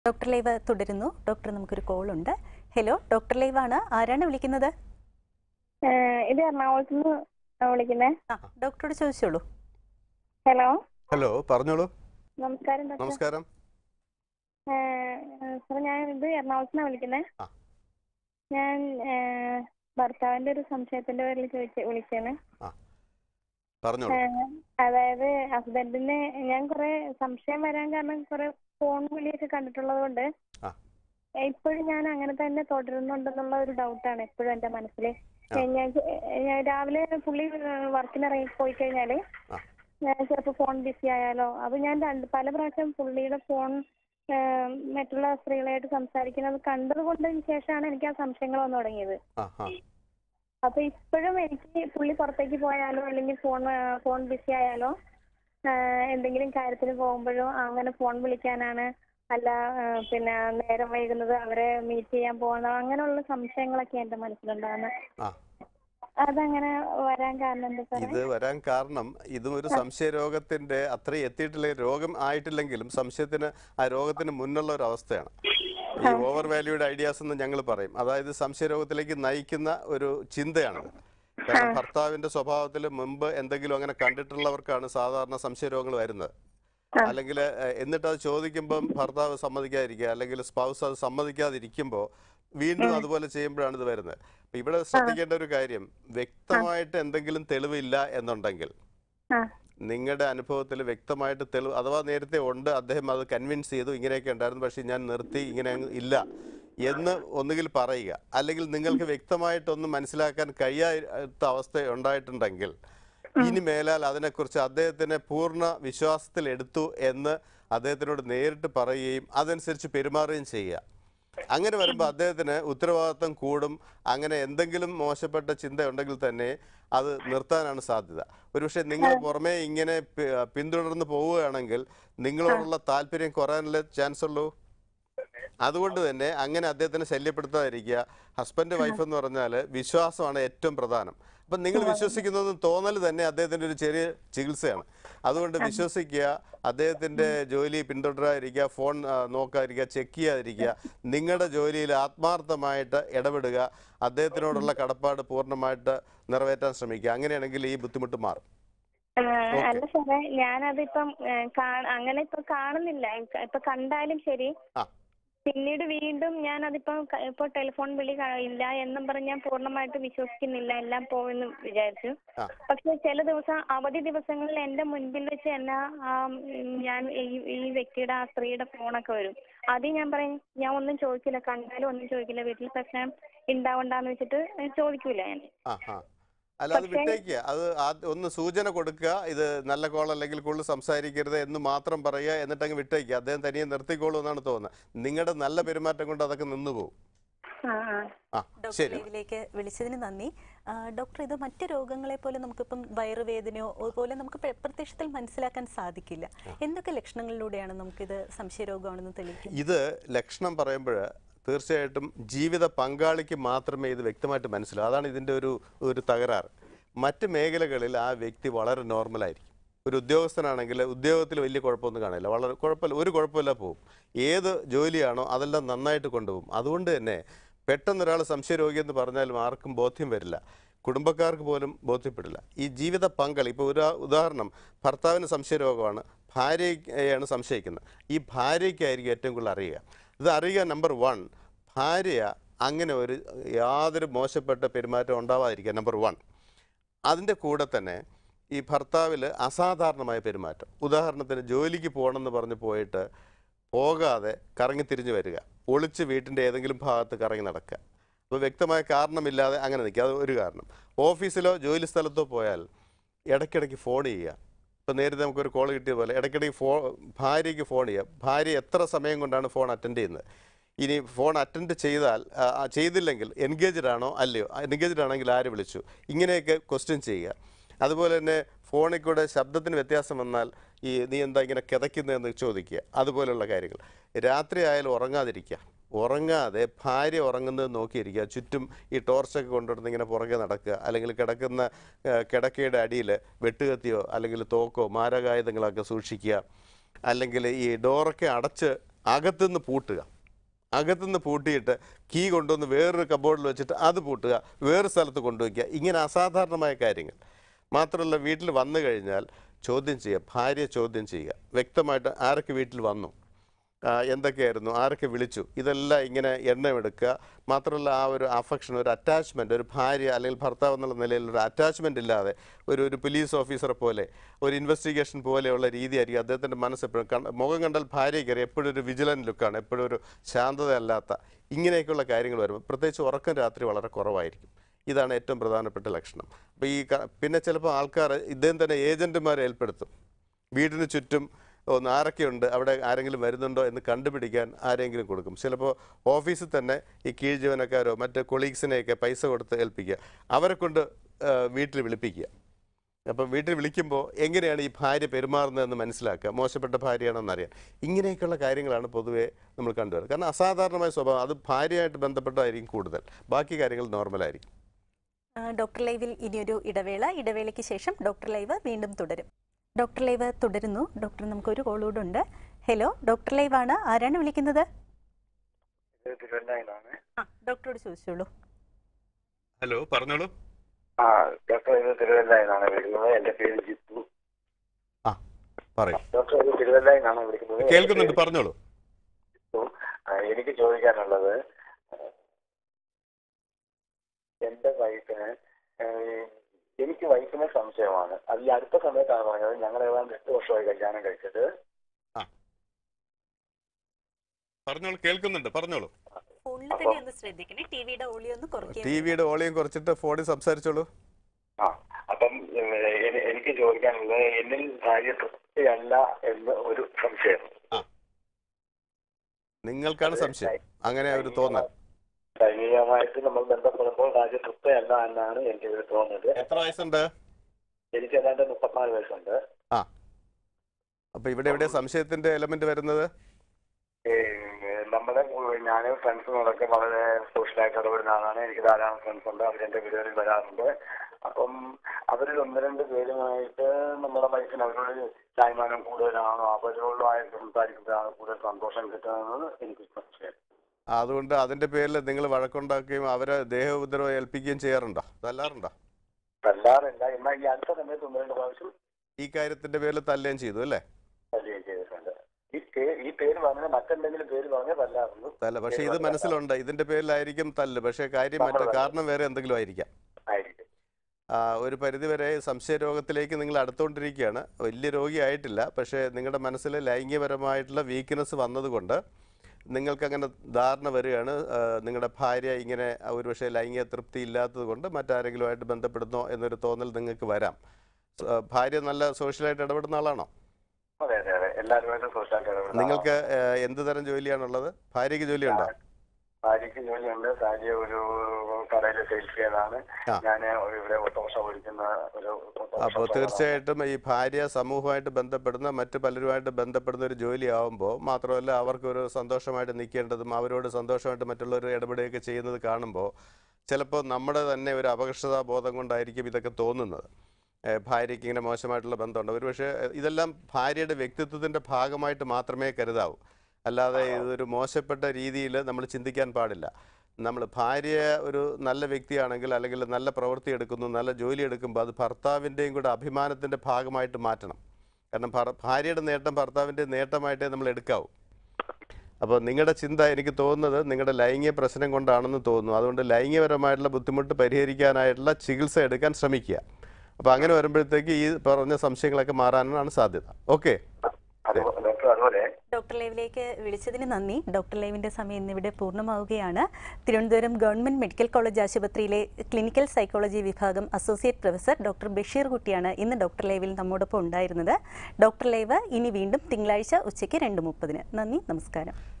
Doctor live തുടരുന്നു doctor നമുക്കൊരു call ഉണ്ട് ഹലോ ഡോക്ടർ ലൈവ് ആണ് ആരാണ് വിളിക്കുന്നത് ഏഹ് ഇത് എറണാകുളത്ത് നിന്ന് വിളിക്കുന്നേ ആ ഡോക്ടറോട് ചോദിച്ചോളൂ ഹലോ ഹലോ പറഞ്ഞോളൂ നമസ്കാരം ഡോക്ടർ നമസ്കാരം സാർ ഞാൻ ഇത് എറണാകുളത്ത് നിന്നാണ് വിളിക്കുന്നേ ആ. ഞാൻ ഏഹ്, ഭർത്താവിന്റെ ഒരു സംശയത്തിന്റെ പേരിൽ ചോദിച്ച് വിളിച്ചാണ് പറഞ്ഞോളൂ ഏഹ്, അതായത് ഹസ്ബൻഡിന് ഞാൻ കുറെ സംശയം വരാൻ കാരണം കുറെ ഫോൺ വിളിയൊക്കെ കണ്ടിട്ടുള്ളത് കൊണ്ട് ആ. ഇപ്പോഴും ഞാൻ അങ്ങനെ തന്നെ തുടരുന്നുണ്ടെന്നുള്ള ഒരു ഡൗട്ടാണ് എപ്പോഴും എന്റെ മനസ്സിൽ ആ. ഞാൻ ഞാൻ രാവിലെ പുള്ളി വർക്കിന് ഇറങ്ങി പോയി കഴിഞ്ഞാല് ആ. ഞാൻ ചിലപ്പോൾ ഫോൺ ബിസി ആയാലോ അത് ഞാൻ രണ്ട് പല പ്രാവശ്യം പുള്ളിയുടെ ഫോൺ മറ്റുള്ള സ്ത്രീകളായിട്ട് സംസാരിക്കുന്നത് കണ്ടത് കൊണ്ടതിന് ശേഷമാണ് എനിക്ക് ആ സംശയങ്ങൾ വന്നു തുടങ്ങിയത് ആ ആ അപ്പൊ ഇപ്പോഴും എനിക്ക് പുള്ളി പുറത്തേക്ക് പോയാലോ അല്ലെങ്കിൽ ഫോൺ ഫോൺ ബിസി ആയാലോ ആ, എന്തെങ്കിലും കാര്യത്തിന് പോകുമ്പോഴോ അങ്ങനെ ഫോൺ വിളിക്കാനാണ് അല്ല ആ, പിന്നെ നേരം വൈകുന്നത് അവരെ മീറ്റ് ചെയ്യാൻ പോകണോ അങ്ങനെയുള്ള സംശയങ്ങളൊക്കെ എന്റെ മനസ്സിലുണ്ടാകുന്നത് ആ അതങ്ങനെ വരാൻ കാരണം എന്താ സാറേ ഇത് വരാൻ കാരണം ഇതും ഒരു സംശയ രോഗത്തിന്റെ അത്രയും എത്തിയിട്ടില്ല രോഗം ആയിട്ടില്ലെങ്കിലും സംശയത്തിന് ആ രോഗത്തിന് മുന്നുള്ള ഒരു അവസ്ഥയാണ് ഈ ഓവർ വാല്യൂഡ് ഐഡിയാസ് എന്ന് ഞങ്ങൾ പറയും അതായത് സംശയരോഗത്തിലേക്ക് നയിക്കുന്ന ഒരു ചിന്തയാണത് കാരണം ഭർത്താവിന്റെ സ്വഭാവത്തിൽ മുമ്പ് എന്തെങ്കിലും അങ്ങനെ കണ്ടിട്ടുള്ളവർക്കാണ് സാധാരണ സംശയരോഗങ്ങൾ വരുന്നത് അല്ലെങ്കിൽ എന്നിട്ട് അത് ചോദിക്കുമ്പം ഭർത്താവ് സമ്മതിക്കാതിരിക്കുക അല്ലെങ്കിൽ സ്പൗസ് അത് സമ്മതിക്കാതിരിക്കുമ്പോൾ വീണ്ടും അതുപോലെ ചെയ്യുമ്പോഴാണ് ഇത് വരുന്നത് അപ്പൊ ഇവിടെ ശ്രദ്ധിക്കേണ്ട ഒരു കാര്യം വ്യക്തമായിട്ട് എന്തെങ്കിലും തെളിവില്ല എന്നുണ്ടെങ്കിൽ ആ നിങ്ങളുടെ അനുഭവത്തിൽ വ്യക്തമായിട്ട് തെളിവ് അഥവാ നേരത്തെ ഉണ്ട് അദ്ദേഹം അത് കൺവിൻസ് ചെയ്തു ഇങ്ങനെയൊക്കെ ഉണ്ടായിരുന്നു പക്ഷെ ഞാൻ നിർത്തി ഇങ്ങനെ അങ്ങ് ഇല്ല എന്ന് ഒന്നുകിൽ പറയുക അല്ലെങ്കിൽ നിങ്ങൾക്ക് വ്യക്തമായിട്ടൊന്നും മനസ്സിലാക്കാൻ കഴിയാത്ത അവസ്ഥ ഉണ്ടായിട്ടുണ്ടെങ്കിൽ ഇനി മേലാൽ അതിനെക്കുറിച്ച് അദ്ദേഹത്തിനെ പൂർണ്ണ വിശ്വാസത്തിൽ എടുത്തു എന്ന് അദ്ദേഹത്തിനോട് നേരിട്ട് പറയുകയും അതനുസരിച്ച് പെരുമാറുകയും ചെയ്യുക അങ്ങനെ വരുമ്പോൾ അദ്ദേഹത്തിന് ഉത്തരവാദിത്വം കൂടും അങ്ങനെ എന്തെങ്കിലും മോശപ്പെട്ട ചിന്ത ഉണ്ടെങ്കിൽ തന്നെ അത് നിർത്താനാണ് സാധ്യത ഒരുപക്ഷെ നിങ്ങൾ പുറമേ ഇങ്ങനെ പി- പിന്തുടർന്ന് പോവുകയാണെങ്കിൽ നിങ്ങളോടുള്ള താല്പര്യം കുറയാനല്ലേ ചാൻസ് ഉള്ളൂ അതുകൊണ്ട് തന്നെ അങ്ങനെ അദ്ദേഹത്തിനെ ശല്യപ്പെടുത്താതിരിക്കുക ഹസ്ബൻഡ് വൈഫ് എന്ന് പറഞ്ഞാൽ വിശ്വാസമാണ് ഏറ്റവും പ്രധാനം അപ്പം നിങ്ങൾ വിശ്വസിക്കുന്നതെന്ന് തോന്നൽ തന്നെ അദ്ദേഹത്തിൻ്റെ ഒരു ചെറിയ ചികിത്സയാണ് അതുകൊണ്ട് വിശ്വസിക്കുക അദ്ദേഹത്തിൻ്റെ ജോലി പിന്തുടരാതിരിക്കുക ഫോൺ ആ, നോക്കാതിരിക്കുക ചെക്ക് ചെയ്യാതിരിക്കുക നിങ്ങളുടെ ജോലിയിൽ ആത്മാർത്ഥമായിട്ട് ഇടപെടുക അദ്ദേഹത്തിനോടുള്ള കടപ്പാട് പൂർണ്ണമായിട്ട് നിറവേറ്റാൻ ശ്രമിക്കുക അങ്ങനെയാണെങ്കിൽ ഈ ബുദ്ധിമുട്ട് മാറും ഏഹ്, അല്ല സാറേ ഞാനതിപ്പം ഏഹ്, കാ- അങ്ങനെ ഇപ്പൊ കാണുന്നില്ല ഇപ്പൊ കണ്ടാലും ശരി ആ പിന്നീട് വീണ്ടും ഞാൻ അതിപ്പം ക- ഇപ്പൊ ടെലിഫോൺ വിളി ക- ഇല്ല എന്നും പറഞ്ഞ് ഞാൻ പൂർണ്ണമായിട്ട് വിശ്വസിക്കുന്നില്ല എല്ലാം പോയെന്ന് വിചാരിച്ചു ആ പക്ഷെ ചില ദിവസം അവധി ദിവസങ്ങളിൽ എന്റെ മുൻപിൽ വെച്ച് എന്നാ ആ, ഉം, ഞാൻ ഈ ഈ വ്യക്തിയുടെ ആ സ്ത്രീയുടെ ഫോണൊക്കെ വരും ആദ്യം ഞാൻ പറയും ഞാൻ ഒന്നും ചോദിക്കില്ല കണ്ടാലും ഒന്നും ചോദിക്കില്ല വീട്ടിൽ പ്രശ്നം ഉണ്ടാവണ്ടെന്ന് വെച്ചിട്ട് ചോദിക്കൂല ഞാൻ ആ ആ അല്ല അത് വിട്ടേക്കുക അത് ആദ്യ- ഒന്ന് സൂചന കൊടുക്കുക ഇത് നല്ല കോൾ അല്ലെങ്കിൽ കൂടുതൽ സംസാരിക്കരുത് എന്ന് മാത്രം പറയുക എന്നിട്ട് അങ്ങ് വിട്ടേക്കുക അദ്ദേഹം തനിയെ നിർത്തിക്കോളൂ എന്നാണ് തോന്നുന്നത് നിങ്ങളുടെ നല്ല പെരുമാറ്റം കൊണ്ട് അതൊക്കെ നിന്നു പോകും ആ ആ ആ ഡോക്ടർ ശരി ലൈവിലേക്ക് വിളിച്ചതിന് നന്ദി ആ, ഡോക്ടർ ഇത് മറ്റു രോഗങ്ങളെ പോലെ നമുക്കിപ്പം വയറുവേദനയോ അതുപോലെ നമുക്ക് പ്ര- പ്രത്യക്ഷത്തിൽ മനസ്സിലാക്കാൻ സാധിക്കില്ല എന്തൊക്കെ ലക്ഷണങ്ങളിലൂടെയാണ് നമുക്കിത് സംശയരോഗമാണെന്ന് തെളിയിക്കുന്നത് ഇത് ലക്ഷണം പറയുമ്പോൾ തീർച്ചയായിട്ടും ജീവിത പങ്കാളിക്ക് മാത്രമേ ഇത് വ്യക്തമായിട്ട് മനസ്സിലാവൂ അതാണ് ഇതിൻ്റെ ഒരു ഒരു തകരാറ് മറ്റ് മേഖലകളിൽ ആ വ്യക്തി വളരെ നോർമലായിരിക്കും ഒരു ഉദ്യോഗസ്ഥനാണെങ്കിൽ ഉദ്യോഗത്തിൽ വലിയ കുഴപ്പമൊന്നും കാണില്ല വളരെ കുഴപ്പമില്ല ഒരു കുഴപ്പമില്ല പോവും ഏത് ജോലിയാണോ അതെല്ലാം നന്നായിട്ട് കൊണ്ടുപോകും അതുകൊണ്ട് തന്നെ പെട്ടെന്ന് ഒരാൾ സംശയരോഗി എന്ന് പറഞ്ഞാലും ആർക്കും ബോധ്യം വരില്ല കുടുംബക്കാർക്ക് പോലും ബോധ്യപ്പെടില്ല ഈ ജീവിത പങ്കാളി ഇപ്പോൾ ഒരു ഉദാഹരണം ഭർത്താവിന് സംശയരോഗമാണ് ഭാര്യയെയാണ് സംശയിക്കുന്നത് ഈ ഭാര്യയ്ക്കായിരിക്കും ഏറ്റവും കൂടുതൽ അറിയുക ഇത് അറിയുക നമ്പർ വൺ ഭാര്യ അങ്ങനെ ഒരു യാതൊരു മോശപ്പെട്ട പെരുമാറ്റം ഉണ്ടാവാതിരിക്കുക നമ്പർ വൺ അതിൻ്റെ കൂടെ തന്നെ ഈ ഭർത്താവിൽ അസാധാരണമായ പെരുമാറ്റം ഉദാഹരണത്തിന് ജോലിക്ക് പോകണമെന്ന് പറഞ്ഞ് പോയിട്ട് പോകാതെ കറങ്ങി തിരിഞ്ഞു വരിക ഒളിച്ച് വീട്ടിൻ്റെ ഏതെങ്കിലും ഭാഗത്ത് കറങ്ങി നടക്കുക അപ്പോൾ വ്യക്തമായ കാരണമില്ലാതെ അങ്ങനെ നിൽക്കുക അത് ഒരു കാരണം ഓഫീസിലോ ജോലി സ്ഥലത്തോ പോയാൽ ഇടയ്ക്കിടയ്ക്ക് ഫോൺ ചെയ്യുക ഇപ്പോൾ നേരത്തെ നമുക്കൊരു കോൾ കിട്ടിയ പോലെ ഇടയ്ക്കിടയ്ക്ക് ഫോ ഭാര്യയ്ക്ക് ഫോൺ ചെയ്യുക ഭാര്യ എത്ര സമയം കൊണ്ടാണ് ഫോൺ അറ്റൻഡ് ചെയ്യുന്നത് ഇനി ഫോൺ അറ്റൻഡ് ചെയ്താൽ ആ, ആ, ചെയ്തില്ലെങ്കിൽ എൻഗേജ്ഡ് ആണോ അല്ലയോ എൻഗേജ്ഡ് ആണെങ്കിൽ ആര് വിളിച്ചു ഇങ്ങനെയൊക്കെ ക്വസ്റ്റ്യൻ ചെയ്യുക അതുപോലെ തന്നെ ഫോണിൽ കൂടെ ശബ്ദത്തിന് വ്യത്യാസം വന്നാൽ ഈ നീ എന്താ ഇങ്ങനെ കിതയ്ക്കുന്നതെന്ന് ചോദിക്കുക അതുപോലെയുള്ള കാര്യങ്ങൾ രാത്രി ആയാലും ഉറങ്ങാതിരിക്കുക ഉറങ്ങാതെ ഭാര്യ ഉറങ്ങുന്നത് നോക്കിയിരിക്കുക ചുറ്റും ഈ ടോർച്ചൊക്കെ കൊണ്ടുവരുന്ന ഇങ്ങനെ പുറകെ നടക്കുക അല്ലെങ്കിൽ കിടക്കുന്ന ആ, കിടക്കയുടെ അടിയിൽ വെട്ടുകത്തിയോ അല്ലെങ്കിൽ തോക്കോ മാരകായുധങ്ങളൊക്കെ സൂക്ഷിക്കുക അല്ലെങ്കിൽ ഈ ഡോറൊക്കെ അടച്ച് അകത്തുനിന്ന് പൂട്ടുക അകത്തുനിന്ന് പൂട്ടിയിട്ട് കീ കൊണ്ടുവന്ന് വേറൊരു കബോർഡിൽ വെച്ചിട്ട് അത് പൂട്ടുക വേറെ സ്ഥലത്ത് കൊണ്ടുവയ്ക്കുക ഇങ്ങനെ അസാധാരണമായ കാര്യങ്ങൾ മാത്രമല്ല വീട്ടിൽ വന്നു കഴിഞ്ഞാൽ ചോദ്യം ചെയ്യുക ഭാര്യയെ ചോദ്യം ചെയ്യുക വ്യക്തമായിട്ട് ആരൊക്കെ വീട്ടിൽ വന്നു ആ, എന്തൊക്കെയായിരുന്നു ആരൊക്കെ വിളിച്ചു ഇതെല്ലാം ഇങ്ങനെ എണ്ണമെടുക്കുക മാത്രമല്ല ആ ഒരു അഫക്ഷൻ ഒരു അറ്റാച്ച്മെൻറ്റ് ഒരു ഭാര്യ അല്ലെങ്കിൽ ഭർത്താവ് എന്നുള്ള നിലയിൽ ഒരു അറ്റാച്ച്മെൻ്റ് ഇല്ലാതെ ഒരു ഒരു പോലീസ് ഓഫീസറെ പോലെ ഒരു ഇൻവെസ്റ്റിഗേഷൻ പോലെയുള്ള രീതിയായിരിക്കും അദ്ദേഹത്തിൻ്റെ മനസ്സ് എപ്പോഴും കണ്ട മുഖം കണ്ടാൽ ഭാര്യയ്ക്ക് അറിയാം എപ്പോഴും ഒരു വിജിലൻ്റ് ലുക്കാണ് എപ്പോഴും ഒരു ശാന്തതയല്ലാത്ത ഇങ്ങനെയൊക്കെയുള്ള കാര്യങ്ങൾ വരുമ്പോൾ പ്രത്യേകിച്ച് ഉറക്കം രാത്രി വളരെ കുറവായിരിക്കും ഇതാണ് ഏറ്റവും പ്രധാനപ്പെട്ട ലക്ഷണം അപ്പോൾ ഈ ക- പിന്നെ ചിലപ്പോൾ ആൾക്കാർ ഇദ്ദേഹം തന്നെ ഏജൻറ്റുമാരെ ഏർപ്പെടുത്തും വീടിന് ചുറ്റും ഒന്ന് ആരൊക്കെയുണ്ട് അവിടെ ആരെങ്കിലും വരുന്നുണ്ടോ എന്ന് കണ്ടുപിടിക്കാൻ ആരെങ്കിലും കൊടുക്കും ചിലപ്പോൾ ഓഫീസിൽ തന്നെ ഈ കീഴ് ജീവനക്കാരോ മറ്റ് കൊളീഗ്സിനെയൊക്കെ പൈസ കൊടുത്ത് ഏൽപ്പിക്കുക അവരെ കൊണ്ട് ആ, വീട്ടിൽ വിളിപ്പിക്കുക അപ്പം വീട്ടിൽ വിളിക്കുമ്പോൾ എങ്ങനെയാണ് ഈ ഭാര്യ പെരുമാറുന്നതെന്ന് മനസ്സിലാക്കുക മോശപ്പെട്ട ഭാര്യയാണെന്ന് അറിയാൻ ഇങ്ങനെയൊക്കെയുള്ള കാര്യങ്ങളാണ് പൊതുവേ നമ്മൾ കണ്ടുവരുന്നത് കാരണം അസാധാരണമായ സ്വഭാവം അത് ഭാര്യയായിട്ട് ബന്ധപ്പെട്ടായിരിക്കും കൂടുതൽ ബാക്കി കാര്യങ്ങൾ നോർമലായിരിക്കും ആ, ഡോക്ടർ ലൈവിൽ ഇനിയൊരു ഇടവേള ഇടവേളയ്ക്ക് ശേഷം ഡോക്ടർ ലൈവ് വീണ്ടും തുടരും ഡോക്ടർ ലൈവ് തുടരുന്നു ഡോക്ടർ നമുക്കൊരു കോൾ കൂടെ ഉണ്ട് ഹലോ ഡോക്ടർ ലൈവ് ആണ് ആരാണ് വിളിക്കുന്നത് ഇത് തിരുവല്ലായിലാണ് ആ ഡോക്ടറോട് ചോദിച്ചോളൂ ഹലോ പറഞ്ഞോളൂ ആ ഡോക്ടർ ഇത് തിരുവല്ലായിന്നാണ് വിളിക്കുന്നത് എന്റെ പേര് ജിത്തു ആ പറയൂ ഡോക്ടർ ഇത് തിരുവല്ലായിന്നാണ് വിളിക്കുന്നത് എന്റെ കേൾക്കുന്നുണ്ട് പേര് പറഞ്ഞോളൂ ജിത്തു. ആ, എനിക്ക് ചോദിക്കാനുള്ളത് എന്റെ വൈഫിന് ഏഹ്, എനിക്ക് വൈഫിനെ സംശയമാണ് അത് ഈ അടുത്ത സമയത്താണ് പറഞ്ഞത് ഞങ്ങൾ ഏതാണ്ട് എട്ട് വർഷമായി കല്യാണം കഴിച്ചത് പറഞ്ഞോളൂ കേൾക്കുന്നുണ്ട് പറഞ്ഞോളൂ ഫോണിൽ തന്നെ ഒന്ന് ശ്രദ്ധിക്കണേ ടി വിയുടെ ഓളി ഒന്ന് ടി കുറയ്ക്കുക വിയുടെ ഓളിയും കുറച്ചിട്ട് ഫോണിൽ സംസാരിച്ചോളൂ ആ അപ്പം ഏഹ്, എനി- എനിക്ക് ചോദിക്കാനുള്ളത് എന്നിൽ ഭാര്യ തൃപ്തിയല്ല എന്ന് ഒരു സംശയം നിങ്ങൾക്കാണ് സംശയം അങ്ങനെ ഒരു തോന്നൽ ശാരീരികമായിട്ട് നമ്മൾ ബന്ധപ്പെടുമ്പോൾ ഭാര്യ തൃപ്തിയല്ല എന്നാണ് എനിക്ക് ഒരു തോന്നുന്നത് എത്ര വയസ്സുണ്ട് എനിക്ക് ഏതാണ്ട് മുപ്പത്തിനാല് വയസ്സുണ്ട് ആ അപ്പൊ ഇവിടെ എവിടെ സംശയത്തിന്റെ എലമെന്റ് വരുന്നത് ഈ നമ്മുടെ ഞാൻ ഫ്രണ്ട്സിനോടൊക്കെ വളരെ സോഷ്യലായിട്ട് ഇടപെടുന്ന ആളാണ് എനിക്ക് ധാരാളം ഫ്രണ്ട്സ് ഉണ്ട് അവരെന്റെ വീടുകളിൽ വരാറുണ്ട് അപ്പം അവരിൽ ഒന്ന് രണ്ട് പേരുമായിട്ട് നമ്മുടെ വൈഫിന് അവരോട് ചായ്മാനം കൂടുതലാണോ അവരോടുമായിട്ട് സംസാരിക്കുമ്പോഴാണ് കൂടുതൽ സന്തോഷം കിട്ടുന്നത് എനിക്ക് സംശയം ആ, അതുകൊണ്ട് അതിന്റെ പേരിൽ നിങ്ങൾ വഴക്കുണ്ടാക്കുകയും അവരെ ദേഹോപദ്രവം ഏൽപ്പിക്കുകയും ചെയ്യാറുണ്ടോ തല്ലാറുണ്ടോ തല്ലാറില്ല എന്നാൽ ഈ അടുത്ത സമയത്ത് ഒന്ന് രണ്ട് പ്രാവശ്യം ഈ കാര്യത്തിന്റെ പേരിൽ തല്ലുകയും ചെയ്തു അല്ലേ തല്ലുകയും ചെയ്തിട്ടുണ്ട് ഈ പേ- ഈ പേര് പറഞ്ഞ മറ്റെന്തെങ്കിലും പേര് പറഞ്ഞാൽ തല്ലാറുണ്ട് തല്ല പക്ഷെ ഇത് മനസ്സിലുണ്ട് ഇതിന്റെ പേരിലായിരിക്കും തല്ല് പക്ഷെ കാര്യം മറ്റേ കാരണം വേറെ എന്തെങ്കിലും ആയിരിക്കാം ആയിരിക്കും ആ, ഒരു പരിധിവരെ സംശയരോഗത്തിലേക്ക് നിങ്ങൾ അടുത്തുകൊണ്ടിരിക്കുകയാണ് വലിയ രോഗിയായിട്ടില്ല പക്ഷേ നിങ്ങളുടെ മനസ്സിൽ ലൈംഗികപരമായിട്ടുള്ള വീക്ക്നെസ് വന്നതുകൊണ്ട് നിങ്ങൾക്കങ്ങനെ ധാരണ വരികയാണ് ആ, നിങ്ങളുടെ ഭാര്യ ഇങ്ങനെ ഒരുപക്ഷെ ലൈംഗിക തൃപ്തി ഇല്ലാത്തത് കൊണ്ട് മറ്റാരെങ്കിലുമായിട്ട് ബന്ധപ്പെടുന്നോ എന്നൊരു തോന്നൽ നിങ്ങൾക്ക് വരാം ആ, ഭാര്യ നല്ല സോഷ്യലായിട്ട് ഇടപെടുന്ന ആളാണോ അതെ അതെ അതെ എല്ലാവരുമായിട്ടും സോഷ്യലായിട്ട് ഇടപെടുന്ന നിങ്ങൾക്ക് ആ, എന്ത് തരം ജോലിയാണുള്ളത് ഭാര്യയ്ക്ക് ജോലിയുണ്ടോ ഭാര്യയ്ക്ക് ജോലിയുണ്ട് ഭാര്യ ഒരു കടയിലെ സെയിൽസ്മാനാണ് ആ. ഞാൻ ഇവിടെ ഓട്ടോറിക്ഷ ഓടിക്കുന്ന ഒരു ഓട്ടോറിക്ഷ അപ്പോൾ ഡ്രൈവറാണ്. തീർച്ചയായിട്ടും ഈ ഭാര്യ സമൂഹമായിട്ട് ബന്ധപ്പെടുന്ന മറ്റ് പലരുമായിട്ട് ബന്ധപ്പെടുന്ന ഒരു ജോലിയാവുമ്പോൾ മാത്രമല്ല അവർക്കൊരു സന്തോഷമായിട്ട് നിൽക്കേണ്ടതും അവരോട് സന്തോഷമായിട്ട് മറ്റുള്ളവർ ഇടപെടുകയൊക്കെ ചെയ്യുന്നത് കാണുമ്പോൾ ചിലപ്പോൾ നമ്മുടെ തന്നെ ഒരു അപകർഷതാ ബോധം കൊണ്ടായിരിക്കും ഇതൊക്കെ തോന്നുന്നത് ഏഹ് ഭാര്യയ്ക്ക് ഇങ്ങനെ മോശമായിട്ടുള്ള ബന്ധമുണ്ട് ഒരുപക്ഷെ ഏഹ് ഇതെല്ലാം ഭാര്യയുടെ വ്യക്തിത്വത്തിൻ്റെ ഭാഗമായിട്ട് മാത്രമേ കരുതാവൂ അല്ലാതെ ഇതൊരു മോശപ്പെട്ട രീതിയിൽ നമ്മൾ ചിന്തിക്കാൻ പാടില്ല നമ്മൾ ഭാര്യ ഒരു നല്ല വ്യക്തിയാണെങ്കിൽ അല്ലെങ്കിൽ നല്ല പ്രവൃത്തി എടുക്കുന്നു നല്ല ജോലി എടുക്കുമ്പോൾ അത് ഭർത്താവിൻ്റെയും കൂടെ അഭിമാനത്തിൻ്റെ ഭാഗമായിട്ട് മാറ്റണം കാരണം ഭർ- ഭാര്യയുടെ നേട്ടം ഭർത്താവിൻ്റെ നേട്ടമായിട്ടേ നമ്മൾ എടുക്കാവൂ അപ്പോൾ നിങ്ങളുടെ ചിന്ത എനിക്ക് തോന്നുന്നത് നിങ്ങളുടെ ലൈംഗിക പ്രശ്നം കൊണ്ടാണെന്ന് തോന്നുന്നു അതുകൊണ്ട് ലൈംഗികപരമായിട്ടുള്ള ബുദ്ധിമുട്ട് പരിഹരിക്കാനായിട്ടുള്ള ചികിത്സ എടുക്കാൻ ശ്രമിക്കുക അപ്പോൾ അങ്ങനെ വരുമ്പോഴത്തേക്ക് ഈ പറഞ്ഞ സംശയങ്ങളൊക്കെ മാറാനാണ് സാധ്യത ഓക്കെ അതുപോ- ഡോക്ടർ അതുപോലെ ഡോക്ടർ ലൈവിലേക്ക് വിളിച്ചതിന് നന്ദി ഡോക്ടർ ലൈവിൻ്റെ സമയം ഇന്നിവിടെ പൂർണ്ണമാവുകയാണ് തിരുവനന്തപുരം ഗവൺമെൻറ് മെഡിക്കൽ കോളേജ് ആശുപത്രിയിലെ ക്ലിനിക്കൽ സൈക്കോളജി വിഭാഗം അസോസിയേറ്റ് പ്രൊഫസർ ഡോക്ടർ ബഷീർ കുട്ടിയാണ് ഇന്ന് ഡോക്ടർ ലൈവിൽ നമ്മോടൊപ്പം ഉണ്ടായിരുന്നത് ഡോക്ടർ ലൈവ് ഇനി വീണ്ടും തിങ്കളാഴ്ച ഉച്ചയ്ക്ക് രണ്ട് മുപ്പതിന് നന്ദി നമസ്കാരം